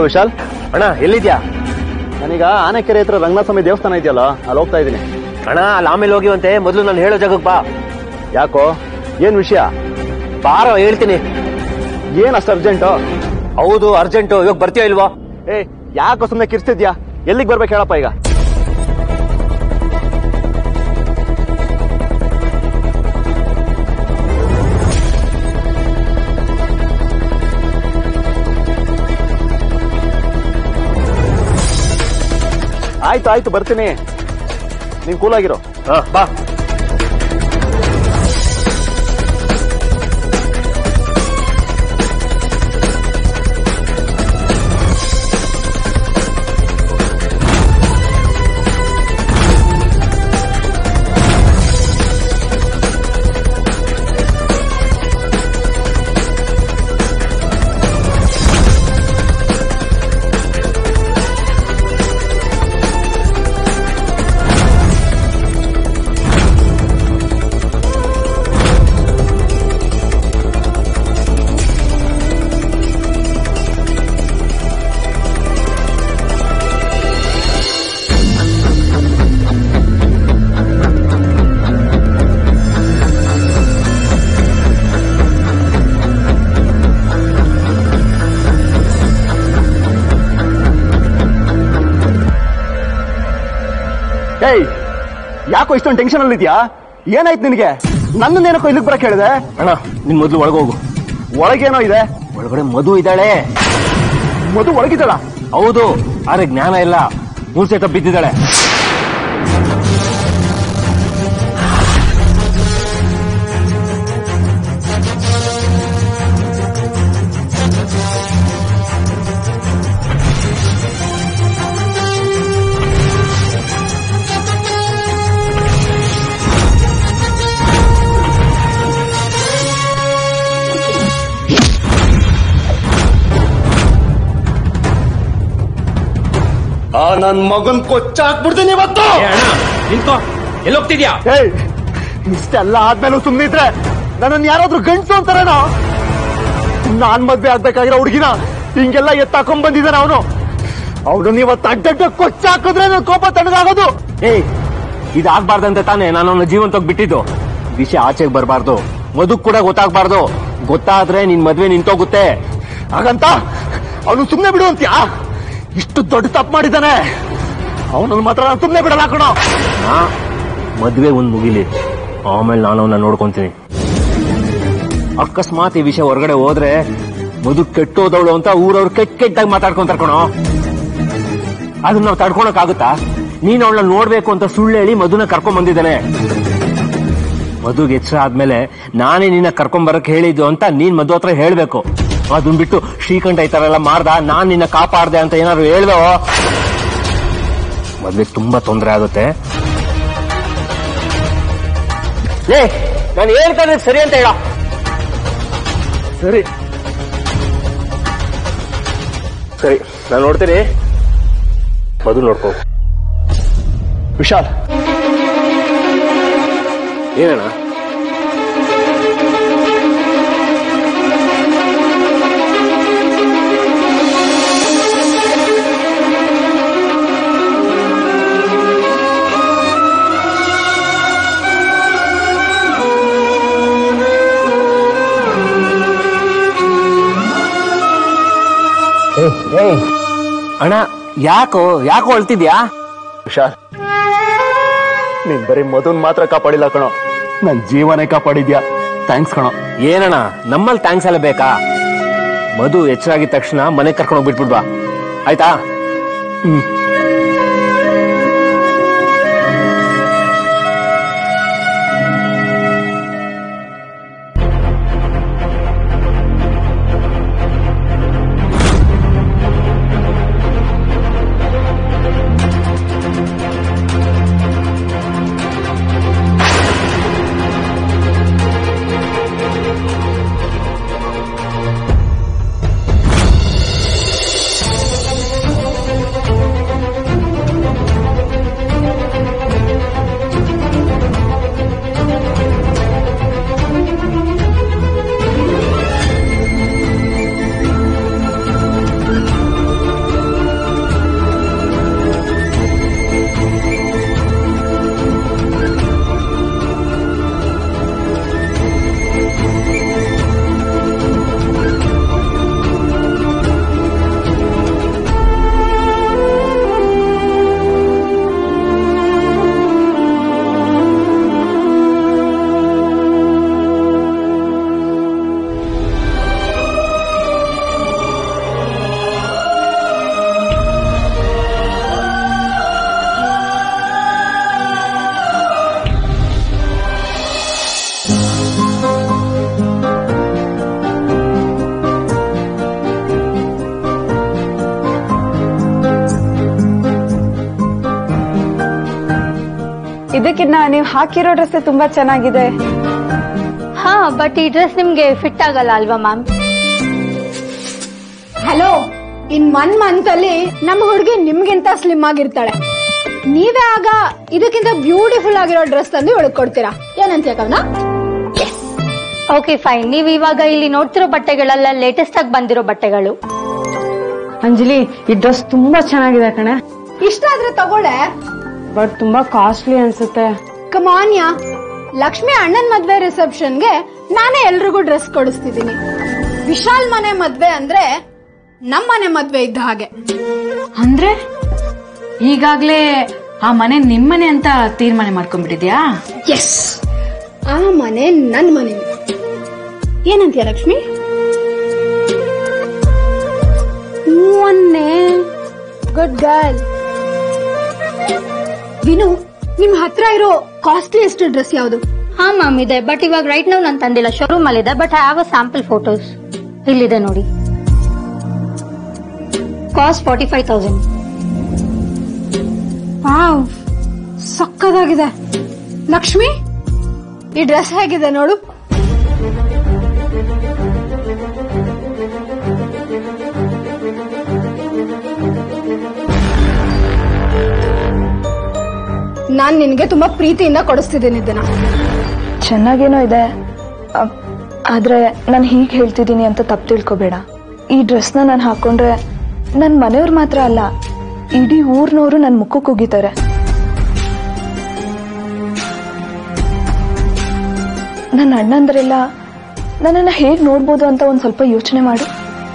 ವಿಶಾಲ್ ಅಣ್ಣ ಎಲ್ಲಿದ್ಯಾ ನಾನೀಗ ಆನೆಕೆರೆ ಹತ್ರ ರಂಗನಾಥ ಸ್ವಾಮಿ ದೇವಸ್ಥಾನ ಇದೆಯಲ್ಲ ಅಲ್ಲಿ ಹೋಗ್ತಾ ಇದ್ದೀನಿ ಅಣ್ಣ ಅಲ್ಲಿ ಆಮೇಲೆ ಹೋಗಿವಂತೆ ಮೊದಲು ನಾನು ಹೇಳೋ ಜಾಗಕ್ಕೆ ಬಾ ಯಾಕೋ ಏನ್ ವಿಷಯ ಬಾರೋ ಹೇಳ್ತೀನಿ ಏನ್ ಅಷ್ಟು ಅರ್ಜೆಂಟು ಹೌದು ಅರ್ಜೆಂಟು ಇವಾಗ ಬರ್ತೀಯೋ ಇಲ್ವೋ ಏ ಯಾಕೋ ಸುಮ್ಮನೆ ಕಿರ್ಸ್ತಿದ್ಯಾ ಎಲ್ಲಿಗೆ ಬರ್ಬೇಕು ಹೇಳಪ್ಪ ಈಗ ಆಯ್ತು ಆಯ್ತು ಬರ್ತೀನಿ ನೀನ್ ಕೂಲಾಗಿರೋ ಹಾ ಬಾ ಏಯ್ ಯಾಕೋ ಇಷ್ಟೊಂದು ಟೆನ್ಷನ್ ಅಲ್ಲಿ ಇದೆಯಾ ಏನಾಯ್ತು ನಿನಗೆ ನನ್ನನ್ನೇನಕ್ಕೋ ಇಲ್ಲಿಗೆ ಬರಕ್ ಹೇಳಿದೆ ಅಣ್ಣ ನಿನ್ ಮೊದ್ಲು ಒಳಗೋಗು ಒಳಗೇನೋ ಇದೆ ಒಳಗಡೆ ಮಧು ಇದ್ದಾಳೆ ಮಧು ಒಳಗಿದ್ದಳ ಹೌದು ಆದ್ರೆ ಜ್ಞಾನ ಇಲ್ಲ ಮೂರ್ ಸಹಿತ ಬಿದ್ದಿದ್ದಾಳೆ ಆ ನನ್ ಮಗನ್ ಕೊಚ್ಚಾಕ್ಬಿಡ್ತೀನಿ ಇವತ್ತು ಅಣ್ಣ ನಿಂತ್ಕೋ ಎಲ್ಲಿ ಹೋಗ್ತಿದ್ಯಾ ಏಯ್ ಇಷ್ಟೆಲ್ಲ ಆದ್ಮೇಲೂ ಸುಮ್ಮನಿದ್ರೆ ನನ್ನನ್ನು ಯಾರಾದ್ರೂ ಗಂಡ್ಸು ಅಂತಾರೇನೋ ನಾನ್ ಮದ್ವೆ ಆಗ್ಬೇಕಾಗಿರೋ ಹುಡುಗಿನ ಹಿಂಗೆಲ್ಲ ಎತ್ತಾಕೊಂಡ್ ಬಂದಿದ್ದಾನೆ ಅವನು ಅವನು ಇವತ್ತು ಅಡ್ಡಡ್ಡ ಕೊಚ್ಚಾಕಿದ್ರೆ ನನ್ ಕೋಪ ತಣ್ಣಗಾಗೋದು ಏಯ್ ಇದಾಗ್ಬಾರ್ದಂತೆ ತಾನೇ ನಾನು ಅವನ ಜೀವಂತವಾಗಿ ಬಿಟ್ಟಿದ್ದು ವಿಷಯ ಆಚೆಗೆ ಬರಬಾರ್ದು ಮಧುಕ್ ಕೂಡ ಗೊತ್ತಾಗ್ಬಾರ್ದು ಗೊತ್ತಾದ್ರೆ ನಿನ್ ಮದ್ವೆ ನಿಂತೋಗುತ್ತೆ ಹಾಗಂತ ಅವನು ಸುಮ್ನೆ ಬಿಡು ಅಂತ್ಯಾ ಇಷ್ಟು ದೊಡ್ಡ ತಪ್ಪು ಮಾಡಿದ್ದಾನೆ ಅವನನ್ನು ಮಾತ್ರ ನಾನು ಸುಮ್ನೆ ಬಿಡಲ್ಲ ಕಣೋ ನಾ ಮದ್ವೆ ಒಂದ್ ಮುಗಿಲಿ ಆಮೇಲೆ ನಾನು ಅವನ್ನ ನೋಡ್ಕೊಂತೀನಿ ಅಕಸ್ಮಾತ್ ಈ ವಿಷಯ ಹೊರಗಡೆ ಹೋದ್ರೆ ಮಧು ಕೆಟ್ಟೋದವಳು ಅಂತ ಊರವ್ರು ಕೆಟ್ಟ ಕೆಟ್ಟಾಗಿ ಮಾತಾಡ್ಕೊಂತಾರ ಕಣೋ ಅದನ್ನ ನಾವು ತಡ್ಕೊಳಕ್ ಆಗುತ್ತಾ ನೀನ್ ಅವಳನ್ನ ನೋಡ್ಬೇಕು ಅಂತ ಸುಳ್ಳು ಹೇಳಿ ಮಧುನ ಕರ್ಕೊಂಡ್ ಬಂದಿದ್ದಾನೆ ಮಧುಗೆ ಎಚ್ಚರ ಆದ್ಮೇಲೆ ನಾನೇ ನಿನ್ನ ಕರ್ಕೊಂಡ್ ಬರಕ್ ಹೇಳಿದ್ದು ಅಂತ ನೀನ್ ಮಧು ಹತ್ರ ಹೇಳ್ಬೇಕು ಅದನ್ ಬಿಟ್ಟು ಶ್ರೀಕಂಠ ಈ ತರ ಎಲ್ಲ ಮಾಡ್ದ ನಾನ್ ನಿನ್ನ ಕಾಪಾಡ್ದೆ ಅಂತ ಏನಾದ್ರು ಹೇಳ್ದೋ ಮದ್ವೆ ತುಂಬಾ ತೊಂದರೆ ಆಗುತ್ತೆ ಏ ನಾನು ಹೇಳ್ತಾನೆ ಸರಿ ಅಂತ ಹೇಳ ಸರಿ ಸರಿ ನಾನು ನೋಡ್ತೀನಿ ಮಧು ನೋಡ್ಕೋ ವಿಶಾಲ್ ಏನಣ್ಣ ಅಣ್ಣ ಯಾಕೋ ಯಾಕೋ ಅಳ್ತಿದ್ಯಾ ವಿಶಾಲ್ ನೀನ್ ಬರೀ ಮಧುನ್ ಮಾತ್ರ ಕಾಪಾಡಿಲ್ಲ ಕಣೋ ನನ್ ಜೀವನೇ ಕಾಪಾಡಿದ್ಯಾ ಥ್ಯಾಂಕ್ಸ್ ಕಣೋ ಏನಣ್ಣ ನಮ್ಮಲ್ಲಿ ಥ್ಯಾಂಕ್ಸ್ ಎಲ್ಲ ಬೇಕಾ ಮಧು ಎಚ್ಚರಾಗಿದ ತಕ್ಷಣ ಮನೆ ಕರ್ಕೊಂಡು ಹೋಗ್ಬಿಟ್ಬಿಡ್ಬಾ ಆಯ್ತಾ ಹ್ಮ್ ಅನ್ನೋದಕ್ಕಿಂತ ನೀವು ಹಾಕಿರೋ ಡ್ರೆಸ್ ತುಂಬಾ ಚೆನ್ನಾಗಿದೆ ಹಾ ಬಟ್ ಈ ಡ್ರೆಸ್ ನಿಮ್ಗೆ ಫಿಟ್ ಆಗಲ್ಲ ಅಲ್ವಾ ma'am hello in one month ಅಲ್ಲಿ ನಮ್ಮ ಹುಡುಗಿ ನಿಮ್ಗಿಂತ ಸ್ಲಿಮ್ ಆಗಿರ್ತಾಳೆ ನೀವೇ ಆಗ ಇದಕ್ಕಿಂತ ಬ್ಯೂಟಿಫುಲ್ ಆಗಿರೋ ಡ್ರೆಸ್ ತಂದು ಇವಳಿಗೆ ಕೊಡ್ತೀರಾ ಏನಂತ ಕವನ ಓಕೆ ಫೈನ್ ನೀವು ಇವಾಗ ಇಲ್ಲಿ ನೋಡ್ತಿರೋ ಬಟ್ಟೆಗಳೆಲ್ಲ ಲೇಟೆಸ್ಟ್ ಆಗಿ ಬಂದಿರೋ ಬಟ್ಟೆಗಳು ಅಂಜಲಿ ಈ ಡ್ರೆಸ್ ತುಂಬಾ ಚೆನ್ನಾಗಿದೆ ಕಣೆ ಇಷ್ಟ ಆದ್ರೆ ತಗೊಳ್ಳೆ ಬಟ್ ತುಂಬಾ ಕಾಸ್ಟ್ಲಿ ಅನ್ಸುತ್ತೆ ಕಮಾನ್ಯ ಲಕ್ಷ್ಮಿ ಅಣ್ಣನ್ ಮದ್ವೆ ರಿಸೆಪ್ಷನ್ಗೆ ನಾನೇ ಎಲ್ರಿಗೂ ಡ್ರೆಸ್ ಕೊಡಿಸ್ತಿದ್ದೀನಿ ವಿಶಾಲ್ ಮನೆ ಮದ್ವೆ ಅಂದ್ರೆ ನಮ್ ಮನೆ ಮದ್ವೆ ಇದ್ದ ಹಾಗೆ ಅಂದ್ರೆ ಈಗಾಗ್ಲೇ ಆ ಮನೆ ನಿಮ್ಮನೆ ಅಂತ ತೀರ್ಮಾನ ಮಾಡ್ಕೊಂಡ್ಬಿಟ್ಟಿದ್ಯಾ ಎಸ್ ಆ ಮನೆ ನನ್ ಮನೆ ಏನಂತೀಯ ಲಕ್ಷ್ಮಿ ಮೊನ್ನೆ ಗುಡ್ ಗರ್ಲ್ ವಿನು ನಿಮ್ ಹತ್ರ ಇರೋ ಕಾಸ್ಟ್ಲಿಯೆಸ್ಟ್ ಡ್ರೆಸ್ ಯಾವುದು ಹಾ ಮ್ಯಾಮ್ ಇದೆ ಬಟ್ ಇವಾಗ ರೈಟ್ ನಾವು ನಾನು ತಂದಿಲ್ಲ ಶೋರೂಮ್ ಅಲ್ಲಿ ಇದೆ but I have a sample photos ಇಲ್ಲಿದೆ ನೋಡಿ cost forty five thousand wow ಸಕ್ಕದಾಗಿದೆ ಲಕ್ಷ್ಮಿ ಈ ಡ್ರೆಸ್ ಹೇಗಿದೆ ನೋಡು ನಾನ್ ನಿನ್ಗೆ ತುಂಬಾ ಪ್ರೀತಿಯಿಂದ ಕೊಡಿಸ್ತಿದ್ದೀನಿ ಇದನ್ನ ಚೆನ್ನಾಗೇನೋ ಇದೆ ಅ- ಆದ್ರೆ ನಾನು ಹೀಗೆ ಹೇಳ್ತಿದ್ದೀನಿ ಅಂತ ತಪ್ಪು ತಿಳ್ಕೊಬೇಡ ಈ ಡ್ರೆಸ್ನ ನಾನು ಹಾಕೊಂಡ್ರೆ ನನ್ನ ಮನೆಯವ್ರು ಮಾತ್ರ ಅಲ್ಲ ಇಡೀ ಊರ್ನವರು ನನ್ನ ಮುಖಕ್ಕೆ ಉಗಿತಾರೆ ನನ್ನ ಅಣ್ಣಂದ್ರೆಲ್ಲ ನನ್ನನ್ನು ಹೇಗೆ ನೋಡ್ಬೋದು ಅಂತ ಒಂದು ಸ್ವಲ್ಪ ಯೋಚನೆ ಮಾಡು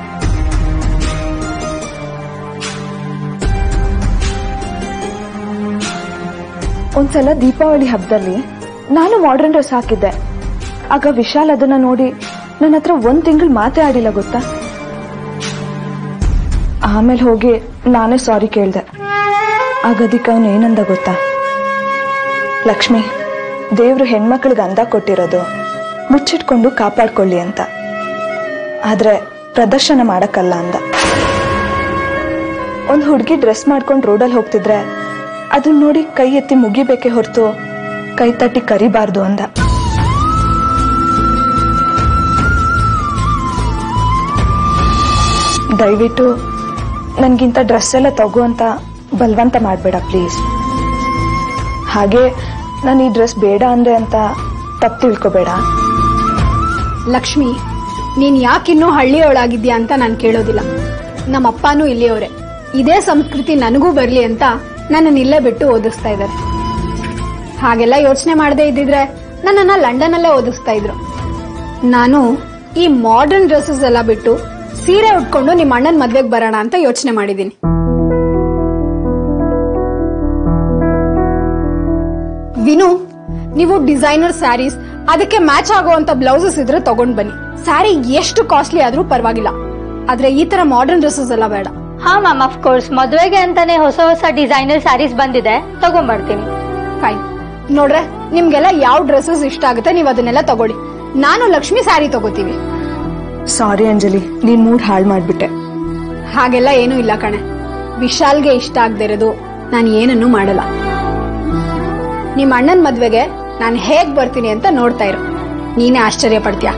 ಒಂದ್ಸಲ ದೀಪಾವಳಿ ಹಬ್ಬದಲ್ಲಿ ನಾನು ಮಾಡರ್ನ್ ಡ್ರೆಸ್ ಹಾಕಿದ್ದೆ ಆಗ ವಿಶಾಲ್ ಅದನ್ನ ನೋಡಿ ನನ್ನ ಹತ್ರ ಒಂದ್ ತಿಂಗಳು ಮಾತೇ ಆಡಿಲ್ಲ ಗೊತ್ತಾ ಆಮೇಲೆ ಹೋಗಿ ನಾನೇ ಸಾರಿ ಕೇಳ್ದೆ ಆಗೋದಿಕ್ಕೆ ಅವನು ಏನಂದ ಗೊತ್ತಾ ಲಕ್ಷ್ಮಿ ದೇವ್ರು ಹೆಣ್ಮಕ್ಳಿಗೆ ಅಂದ ಕೊಟ್ಟಿರೋದು ಮುಚ್ಚಿಟ್ಕೊಂಡು ಕಾಪಾಡ್ಕೊಳ್ಳಿ ಅಂತ ಆದ್ರೆ ಪ್ರದರ್ಶನ ಮಾಡಕ್ಕಲ್ಲ ಅಂದ ಒಂದು ಹುಡುಗಿ ಡ್ರೆಸ್ ಮಾಡ್ಕೊಂಡು ರೋಡಲ್ಲಿ ಹೋಗ್ತಿದ್ರೆ ಅದನ್ನ ನೋಡಿ ಕೈ ಎತ್ತಿ ಮುಗಿಬೇಕೆ ಹೊರತು ಕೈ ತಟ್ಟಿ ಕರಿಬಾರ್ದು ಅಂದ ದಯವಿಟ್ಟು ನನ್ಗಿಂತ ಡ್ರೆಸ್ ಎಲ್ಲ ತಗೋ ಅಂತ ಬಲವಂತ ಮಾಡಬೇಡ ಪ್ಲೀಸ್ ಹಾಗೆ ನಾನು ಈ ಡ್ರೆಸ್ ಬೇಡ ಅಂದ್ರೆ ಅಂತ ತಪ್ಪು ತಿಳ್ಕೊಬೇಡ ಲಕ್ಷ್ಮಿ ನೀನ್ ಯಾಕಿನ್ನೂ ಹಳ್ಳಿಯೊಳಾಗಿದ್ಯಾ ಅಂತ ನಾನು ಕೇಳೋದಿಲ್ಲ ನಮ್ಮ ಅಪ್ಪನೂ ಇಲ್ಲಿಯವರೇ ಇದೇ ಸಂಸ್ಕೃತಿ ನನಗೂ ಬರ್ಲಿ ಅಂತ ನನ್ನನ್ನು ಇಲ್ಲೇ ಬಿಟ್ಟು ಓದಿಸ್ತಾ ಇದ್ದಾರೆ ಹಾಗೆಲ್ಲ ಯೋಚನೆ ಮಾಡದೇ ಇದ್ದಿದ್ರೆ ನನ್ನನ್ನ ಲಂಡನ್ ಅಲ್ಲೇ ಓದಿಸ್ತಾ ಇದ್ರು ನಾನು ಈ ಮಾಡರ್ನ್ ಡ್ರೆಸ್ಸಸ್ ಎಲ್ಲ ಬಿಟ್ಟು ಸೀರೆ ಉಟ್ಕೊಂಡು ನಿಮ್ಮ ಅಣ್ಣನ ಮದ್ವೆಗೆ ಬರೋಣ ಅಂತ ಯೋಚನೆ ಮಾಡಿದ್ದೀನಿ ವಿನು ನೀವು ಡಿಸೈನರ್ ಸ್ಯಾರೀಸ್ ಅದಕ್ಕೆ ಮ್ಯಾಚ್ ಆಗುವಂತ ಬ್ಲೌಸಸ್ ಇದ್ರೆ ತಗೊಂಡ್ ಬನ್ನಿ ಸ್ಯಾರಿ ಎಷ್ಟು ಕಾಸ್ಟ್ಲಿ ಆದ್ರೂ ಪರವಾಗಿಲ್ಲ ಆದ್ರೆ ಈ ತರ ಮಾಡರ್ನ್ ಡ್ರೆಸ್ಸಸ್ ಎಲ್ಲ ಬೇಡ ಹಾ ಮ್ಯಾಮ್ ಅಫ್ ಕೋರ್ಸ್ ಮದುವೆಗೆ ಅಂತಾನೆ ಹೊಸ ಹೊಸ ಡಿಸೈನರ್ ಸ್ಯಾರೀಸ್ ಬಂದಿದೆ ತಗೊಂಡ್ಬರ್ತೀನಿ ಫೈನ್ ನೋಡ್ರೆ ನಿಮ್ಗೆಲ್ಲ ಯಾವ ಡ್ರೆಸ್ಸಸ್ ಇಷ್ಟ ಆಗುತ್ತೆ ನೀವು ಅದನ್ನೆಲ್ಲ ತಗೊಳ್ಳಿ ನಾನು ಲಕ್ಷ್ಮಿ ಸ್ಯಾರಿ ತಗೋತೀವಿ ಸಾರಿ ಅಂಜಲಿ ನೀನ್ ಮೂಡ್ ಹಾಳು ಮಾಡ್ಬಿಟ್ಟೆ ಹಾಗೆಲ್ಲ ಏನೂ ಇಲ್ಲ ಕಣೆ ವಿಶಾಲ್ಗೆ ಇಷ್ಟ ಆಗದೆ ಇರೋದು ನಾನು ಏನನ್ನೂ ಮಾಡಲ್ಲ ನಿಮ್ಮ ಅಣ್ಣನ ಮದ್ವೆಗೆ ನಾನು ಹೇಗ್ ಬರ್ತೀನಿ ಅಂತ ನೋಡ್ತಾ ಇರು ನೀನೇ ಆಶ್ಚರ್ಯ ಪಡ್ತೀಯ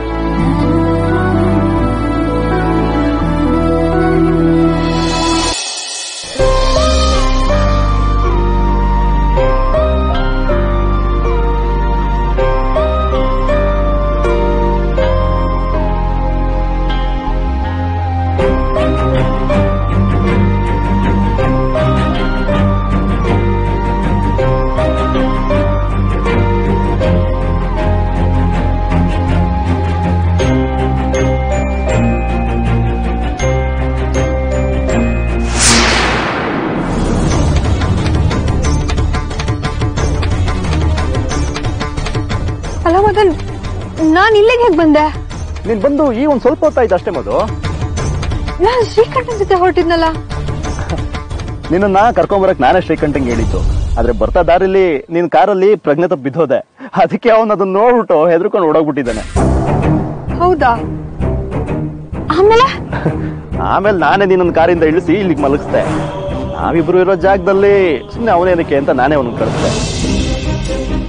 ಅಲ್ಲ ಮದನ್ ನಾನ್ ಇಲ್ಲಿಗೆ ಹೇಗ್ ಬಂದೆ ನೀನ್ ಬಂದು ಈ ಒಂದ್ ಸ್ವಲ್ಪ ಹೊತ್ತಾಯ್ತು ಅಷ್ಟೇ ಮದು ನಾನ್ ಶ್ರೀಕಂಠನ್ ಜೊತೆ ಹೊರಟಿದ್ನಲ್ಲ ನಿನ್ನ ಕರ್ಕೊಂಬರಕ್ ನಾನೇ ಶ್ರೀಕಂಠಂಗೆ ಹೇಳಿದ್ದು ಆದ್ರೆ ಬರ್ತಾ ದಾರಿಲಿ ನಿನ್ ಕಾರಲ್ಲಿ ಪ್ರಜ್ಞೆ ತಪ್ಪು ಬಿದ್ದೋದೆ ಅದಕ್ಕೆ ಅವನ್ ಅದನ್ನ ನೋಡ್ಬಿಟ್ಟು ಹೆದರ್ಕೊಂಡು ಓಡೋಗ್ಬಿಟ್ಟಿದ್ದಾನೆ ಹೌದಾ ಆಮೇಲೆ ಆಮೇಲೆ ನಾನೇ ನಿನ್ನ ಕಾರಿಂದ ಇಳಿಸಿ ಇಲ್ಲಿಗೆ ಮಲಗಿಸ್ದೆ ನಾವಿಬ್ರು ಇರೋ ಜಾಗದಲ್ಲಿ ಸುಮ್ಮನೆ ಅವನೇನಕ್ಕೆ ಅಂತ ನಾನೇ ಅವನಿಗೆ ಕಳಿಸ್ದೆ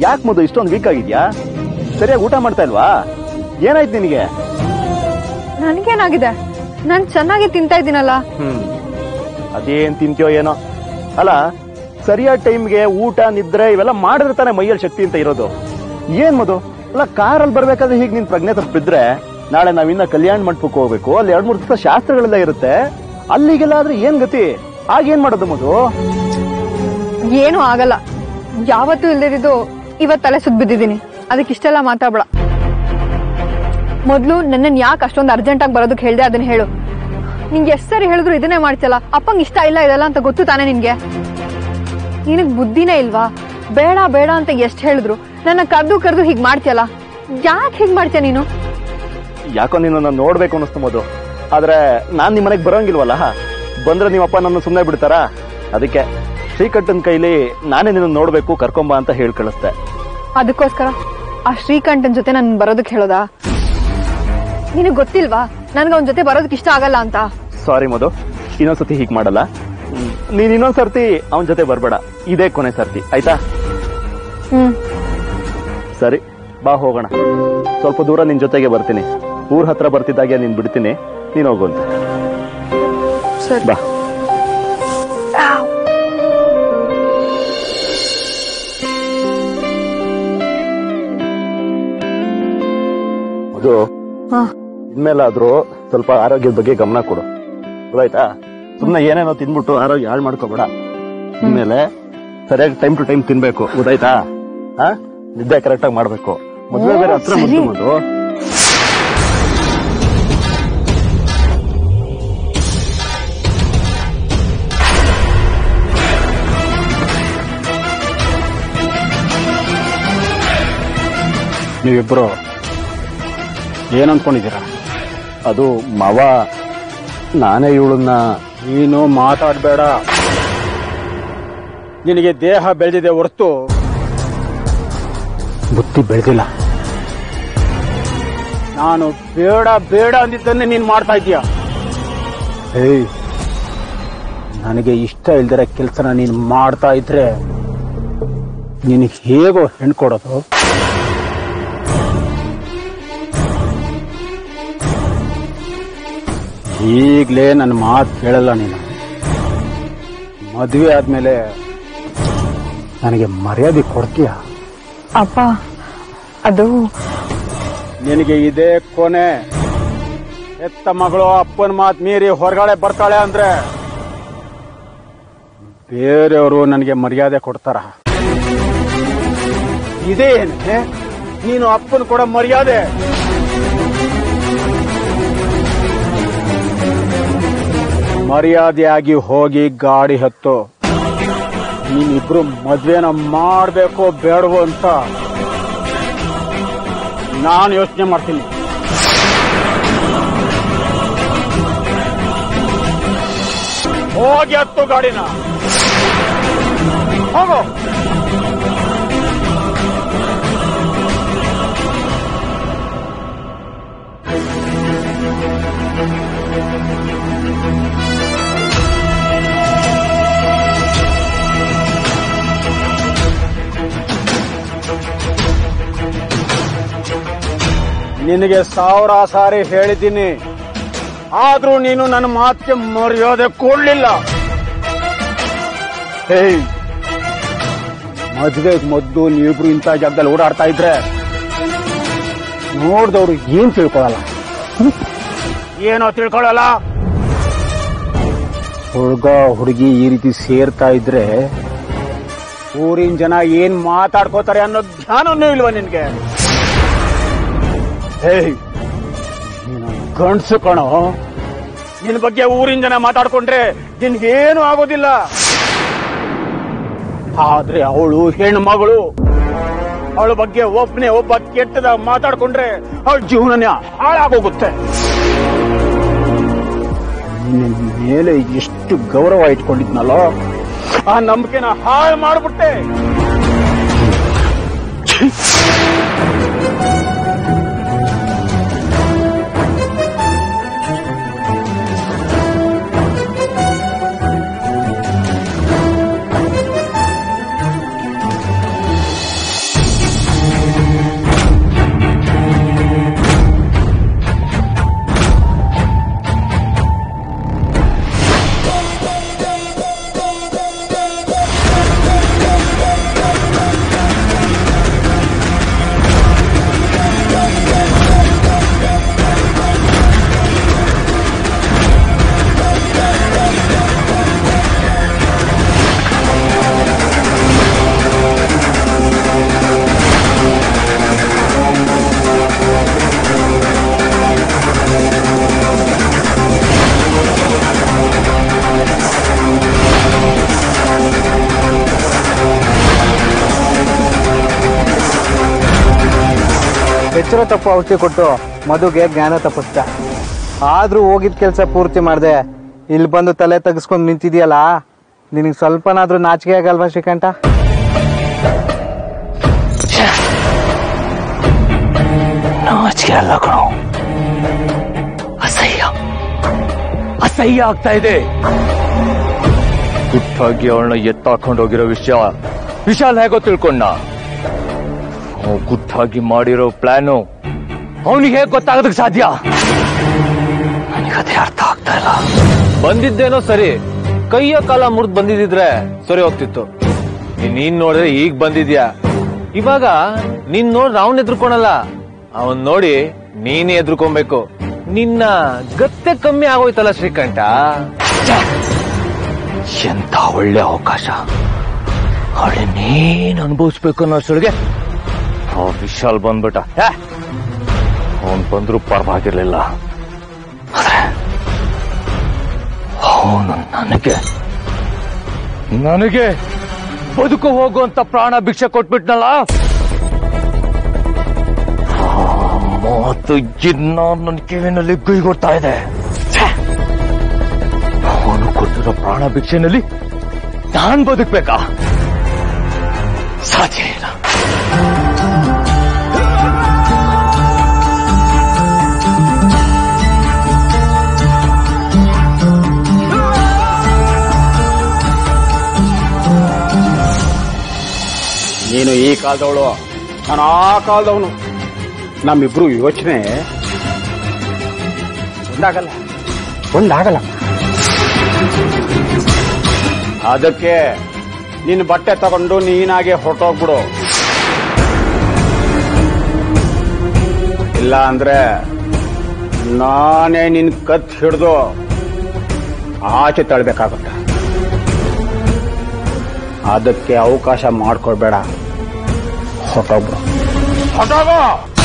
ಯಾಕೆ ಮಧು ಇಷ್ಟೊಂದು ವೀಕ್ ಆಗಿದ್ಯಾ ಸರಿಯಾಗಿ ಊಟ ಮಾಡ್ತಾ ಇಲ್ವಾ ಏನಾಯ್ತು ನಿನಗೆ ನನ್ಗೇನಾಗಿದೆ ನಾನ್ ಚೆನ್ನಾಗಿ ತಿಂತಾ ಇದ್ದೀನಲ್ಲ ಹ್ಮ್ ಅದೇನ್ ತಿಂತೀಯೋ ಏನೋ ಅಲ್ಲ ಸರಿಯಾದ ಟೈಮ್ಗೆ ಊಟ ನಿದ್ರೆ ಇವೆಲ್ಲ ಮಾಡಿದ್ರೆ ತಾನೇ ಮೈಯಲ್ಲಿ ಶಕ್ತಿ ಅಂತ ಇರೋದು ಏನ್ ಮದು ಅಲ್ಲ ಕಾರಲ್ಲಿ ಬರ್ಬೇಕಾದ್ರೆ ಹೀಗೆ ನಿನ್ ಪ್ರಜ್ಞೆ ತಪ್ಪಿದ್ರೆ ನಾಳೆ ನಾವಿನ್ನ ಕಲ್ಯಾಣ ಮಂಟಪಕ್ಕೆ ಹೋಗ್ಬೇಕು ಅಲ್ಲಿ ಎರಡ್ ಮೂರು ದಿವಸ ಶಾಸ್ತ್ರಗಳೆಲ್ಲ ಇರುತ್ತೆ ಅಲ್ಲಿಗೆಲ್ಲ ಆದ್ರೆ ಏನ್ ಗತಿ ಆಗೇನ್ ಮಾಡೋದು ಮಧು ಏನು ಆಗಲ್ಲ ಯಾವತ್ತೂ ಇಲ್ದಿದ್ದು ಇವತ್ ತಲೆ ಸುದ್ ಬಿದ್ದಿದ್ದೀನಿ ಅದಕ್ಕೆ ಇಷ್ಟೆಲ್ಲ ಮಾತಾಡ್ಬೇಡ ಮೊದ್ಲು ನನ್ನ ಯಾಕೆ ಅಷ್ಟೊಂದು ಅರ್ಜೆಂಟ್ ಆಗಿ ಬರೋದಕ್ಕೆ ಹೇಳ್ದೆ ಅದನ್ನ ಹೇಳು ನಿಂಗೆ ಎಷ್ಟ್ ಸರಿ ಹೇಳಿದ್ರು ಇದನ್ನೇ ಮಾಡ್ತಿಯಲ್ಲ ಅಪ್ಪಂಗ್ ಇಷ್ಟ ಇಲ್ಲ ಇದೆಲ್ಲ ಅಂತ ಗೊತ್ತು ತಾನೇ ನಿನ್ಗೆ ನಿನಗ್ ಬುದ್ಧಿನೇ ಇಲ್ವಾ ಬೇಡ ಬೇಡ ಅಂತ ಎಷ್ಟ್ ಹೇಳಿದ್ರು ನನ್ನ ಕರ್ದು ಕರ್ದು ಹೀಗ್ ಮಾಡ್ತಿಯಲ್ಲ ಯಾಕೆ ಹೀಗ್ ಮಾಡ್ತೀಯ ನೀನು ಯಾಕೋ ನಿನ್ನ ನೋಡ್ಬೇಕು ಅನ್ನಿಸ್ತು ಮಧು ಆದ್ರೆ ನಾನ್ ನಿಮ್ ಮನೆಗ್ ಬರೋಂಗಿಲ್ವಲ್ಲ ಬಂದ್ರೆ ನಿಮ್ಮಪ್ಪ ನನ್ನ ಸುಮ್ಮನೆ ಬಿಡ್ತಾರಾ ಅದಕ್ಕೆ ಶ್ರೀಕಂಠನ್ ಕೈಲಿ ನಾನೇ ನಿನ್ನ ನೋಡ್ಬೇಕು ಕರ್ಕೊಂಬ ಅಂತ ಹೇಳಿ ಕಳಿಸ್ದೆ ಅದಕ್ಕೋಸ್ಕರ ಆ ಶ್ರೀಕಂಠನ್ ಜೊತೆ ನನ್ ಬರೋದಕ್ಕೆ ಹೇಳೋದಾ ನಿನಗ್ ಗೊತ್ತಿಲ್ವಾ ನನ್ಗೆ ಅವನ ಜೊತೆ ಬರೋದಕ್ಕೆ ಇಷ್ಟ ಆಗಲ್ಲ ಅಂತ ಸಾರಿ ಮಧು ಇನ್ನೊಂದ್ಸತಿ ಹೀಗ್ ಮಾಡಲ್ಲ ಹ್ಮ್. ನೀನ್ ಇನ್ನೊಂದ್ ಸರ್ತಿ ಅವನ ಜೊತೆ ಬರ್ಬೇಡ ಇದೇ ಕೊನೆ ಸರ್ತಿ ಆಯ್ತಾ ಹ್ಮ್ ಸರಿ ಬಾ ಹೋಗೋಣ ಸ್ವಲ್ಪ ದೂರ ನಿನ್ ಜೊತೆಗೆ ಬರ್ತೀನಿ ಊರ್ ಹತ್ರ ಬರ್ತಿದ್ದಾಗೆ ನೀನ್ ಬಿಡ್ತೀನಿ ನೀನ್ ಹೋಗುವಂತೆ ಸರಿ ಬಾ ಅದು ಹಾ ಇನ್ಮೇಲಾದ್ರೂ ಸ್ವಲ್ಪ ಆರೋಗ್ಯದ ಬಗ್ಗೆ ಗಮನ ಕೊಡು ಗೊತ್ತಾಯ್ತಾ ಸುಮ್ನೆ ಏನೇನೋ ತಿನ್ಬಿಟ್ಟು ಆರೋಗ್ಯ ಹಾಳು ಮಾಡ್ಕೋಬೇಡ ಇನ್ಮೇಲೆ ಸರಿಯಾಗಿ ಟೈಮ್ ಟು ಟೈಮ್ ತಿನ್ಬೇಕು ಗೊತ್ತಾಯ್ತಾ ಹಾ ನಿದ್ದೆ ಕರೆಕ್ಟ್ ಆಗಿ ಮಾಡ್ಬೇಕು ಮದ್ವೆ ಬೇರೆ ಹತ್ರ ಸರಿ. ಮುದ್ದು ನೀವಿಬ್ರು ಏನ್ ಅನ್ಕೊಂಡಿದ್ದೀರಾ ಅದು ಮಾವ ನಾನೇ ಇವಳನ್ನ ನೀನು ಮಾತಾಡ್ಬೇಡ ನಿನಗೆ ದೇಹ ಬೆಳೆದಿದೆ ಹೊರತು ಬುದ್ಧಿ ಬೆಳೆದಿಲ್ಲ ನಾನು ಬೇಡ ಬೇಡ ಅಂದಿದ್ದನ್ನೇ ನೀನ್ ಮಾಡ್ತಾ ಇದೀಯ ಏಯ್ ನನಗೆ ಇಷ್ಟ ಇಲ್ದಿರ ಕೆಲಸನ ನೀನ್ ಮಾಡ್ತಾ ಇದ್ರೆ ನಿನಗೆ ಹೇಗೋ ಹೆಣ್ಣು ಕೊಡೋದು ಈಗ್ಲೇ ನನ್ನ ಮಾತು ಕೇಳಲ್ಲ ನೀನು ಮದುವೆ ಆದ್ಮೇಲೆ ನನಗೆ ಮರ್ಯಾದೆ ಕೊಡ್ತೀಯ ಅಪ್ಪ ಅದು ನಿನಗೆ ಇದೇ ಕೊನೆ ಎತ್ತ ಮಗಳು ಅಪ್ಪನ ಮಾತು ಮೀರಿ ಹೊರಗಡೆ ಬರ್ತಾಳೆ ಅಂದ್ರೆ ಬೇರೆಯವರು ನನಗೆ ಮರ್ಯಾದೆ ಕೊಡ್ತಾರ ಇದೇ ಏನೇ ನೀನು ಅಪ್ಪನ ಕೊಡೋ ಮರ್ಯಾದೆ ಮರ್ಯಾದೆಯಾಗಿ ಹೋಗಿ ಗಾಡಿ ಹತ್ತು ನೀನಿಬ್ರು ಮದ್ವೆನ ಮಾಡ್ಬೇಕೋ ಬೇಡವೋ ಅಂತ ನಾನು ಯೋಚನೆ ಮಾಡ್ತೀನಿ ಹೋಗಿ ಹತ್ತು ಗಾಡಿನ ಹೋಗೋ ನಿನಗೆ ಸಾವಿರ ಸಾರಿ ಹೇಳಿದ್ದೀನಿ ಆದ್ರೂ ನೀನು ನನ್ನ ಮಾತಿಗೆ ಮರ್ಯಾದೆ ಕೊಡ್ಲಿಲ್ಲ ಹೇಯ್ ಮದ್ವೆಗ್ ಮೊದ್ಲು ನೀವಿಬ್ರು ಇಂಥ ಜಾಗದಲ್ಲಿ ಓಡಾಡ್ತಾ ಇದ್ರೆ ನೋಡ್ದವ್ರು ಏನ್ ತಿಳ್ಕೊಳಲ್ಲ ಹ್ಮ್? ಏನೋ ತಿಳ್ಕೊಳಲ್ಲ ಹುಡುಗ ಹುಡುಗಿ ಈ ರೀತಿ ಸೇರ್ತಾ ಇದ್ರೆ ಊರಿನ ಜನ ಏನ್ ಮಾತಾಡ್ಕೋತಾರೆ ಅನ್ನೋ ಜ್ಞಾನನೂ ಇಲ್ವಾ ನಿನ್ಗೆ ಹೇಯ್ ನೀನು ಗಂಡ್ಸು ಕಣೋ ನಿನ್ ಬಗ್ಗೆ ಊರಿನ ಜನ ಮಾತಾಡ್ಕೊಂಡ್ರೆ ನಿನ್ಗೇನು ಆಗೋದಿಲ್ಲ ಆದ್ರೆ ಅವಳು ಹೆಣ್ಣು ಮಗಳು ಅವಳ ಬಗ್ಗೆ ಒಬ್ಬನೇ ಒಬ್ಬ ಕೆಟ್ಟದ ಮಾತಾಡ್ಕೊಂಡ್ರೆ ಅವಳ ಜೀವನನೇ ಹಾಳಾಗೋಗುತ್ತೆ ನಿನ್ನ ಮೇಲೆ ಎಷ್ಟು ಗೌರವ ಇಟ್ಕೊಂಡಿದ್ನಲ್ಲೋ ಆ ನಂಬಿಕೆನ ಹಾಳು ಮಾಡ್ಬಿಟ್ಟೆ ಎಚ್ಚರ ತಪ್ಪು ಔಷಧಿ ಕೊಟ್ಟು ಮಧುಗೆ ಜ್ಞಾನ ತಪ್ಪಿಸ್ದ ಆದ್ರೂ ಹೋಗಿದ್ ಕೆಲಸ ಪೂರ್ತಿ ಮಾಡ್ದೆ ಇಲ್ಲಿ ಬಂದು ತಲೆ ತೆಗೆಸ್ಕೊಂಡು ನಿಂತಿದ್ಯಲ್ಲ ನಿನಗೆ ಸ್ವಲ್ಪನಾದ್ರೂ ನಾಚಿಕೆ ಆಗಲ್ವಾ ಶ್ರೀಕಂಠ ನಾಚಿಕೆ ಅಲ್ಲ ಕಣೋ ಅಸಹ್ಯ ಅಸಹ್ಯ ಆಗ್ತಾ ಇದೆ ಗುಟ್ಟಾಗಿ ಅವಳನ್ನ ಎತ್ತಾಕೊಂಡು ಹೋಗಿರೋ ವಿಷಯ ವಿಶಾಲ್ ಹೇಗೋ ತಿಳ್ಕೊಂಡ ಅವ್ನು ಗುಟ್ಟಾಗಿ ಮಾಡಿರೋ ಪ್ಲಾನು ಅವನಿಗೆ ಹೇಗೆ ಗೊತ್ತಾಗೋದಕ್ಕೆ ಸಾಧ್ಯ ನನಗದೇ ಅರ್ಥ ಆಗ್ತಾ ಇಲ್ಲ ಬಂದಿದ್ದೇನೋ ಸರಿ ಕೈಯ ಕಾಲ ಮುರಿದ್ ಬಂದಿದ್ರೆ ಸರಿ ಹೋಗ್ತಿತ್ತು ನೀನ್ ನೋಡಿದ್ರೆ ಈಗ ಬಂದಿದ್ಯಾ ಇವಾಗ ನೀನ್ ನೋಡಿದ್ರೆ ಅವನ್ ಎದ್ರುಕೊಳಲ್ಲ ಅವನ್ ನೋಡಿ ನೀನೇ ಎದ್ರುಕೊಬೇಕು ನಿನ್ನ ಗತ್ತೆ ಕಮ್ಮಿ ಆಗೋಯ್ತಲ್ಲ ಶ್ರೀಕಂಠ ಎಂತ ಒಳ್ಳೆ ಅವಕಾಶ ಅವಳೆ ನೀನ್ ಅನುಭವಿಸ್ಬೇಕು ಅನ್ನೋ ಅಷ್ಟೊಳಗೆ ಆ ವಿಶಾಲ್ ಬಂದ್ಬಿಟ್ಟ ಅವನ್ ಬಂದ್ರು ಪರವಾಗಿರ್ಲಿಲ್ಲ ಆದ್ರೆ ಅವನು ನನಗೆ ನನಗೆ ಬದುಕು ಹೋಗುವಂತ ಪ್ರಾಣ ಭಿಕ್ಷೆ ಕೊಟ್ಬಿಟ್ನಲ್ಲ ಆ ಮಾತು ಇನ್ನ ನನ್ನ ಕಿವಿನಲ್ಲಿ ಗುಯ್ಗೊಡ್ತಾ ಇದೆ ಅವನು ಕೊಟ್ಟಿರೋ ಪ್ರಾಣ ಭಿಕ್ಷೆನಲ್ಲಿ ನಾನ್ ಬದುಕ್ಬೇಕಾ ಸಾಧ್ಯ ಇಲ್ಲ ನೀನು ಈ ಕಾಲದವಳು ನಾನು ಆ ಕಾಲದವನು ನಮ್ಮಿಬ್ರು ಯೋಚನೆ ಒಂದಾಗಲ್ಲ ಒಂದಾಗಲ್ಲ ಅದಕ್ಕೆ ನಿನ್ನ ಬಟ್ಟೆ ತಗೊಂಡು ನೀನಾಗೆ ಹೊರಟೋಗ್ಬಿಡು ಇಲ್ಲ ಅಂದ್ರೆ ನಾನೇ ನಿನ್ ಕತ್ ಹಿಡಿದು ಆಚೆ ತಳ್ಬೇಕಾಗುತ್ತೆ ಅದಕ್ಕೆ ಅವಕಾಶ ಮಾಡ್ಕೊಡ್ಬೇಡ ಹೊರಟೋಗ್ಬಿಡು ಹೊರಟೋಗು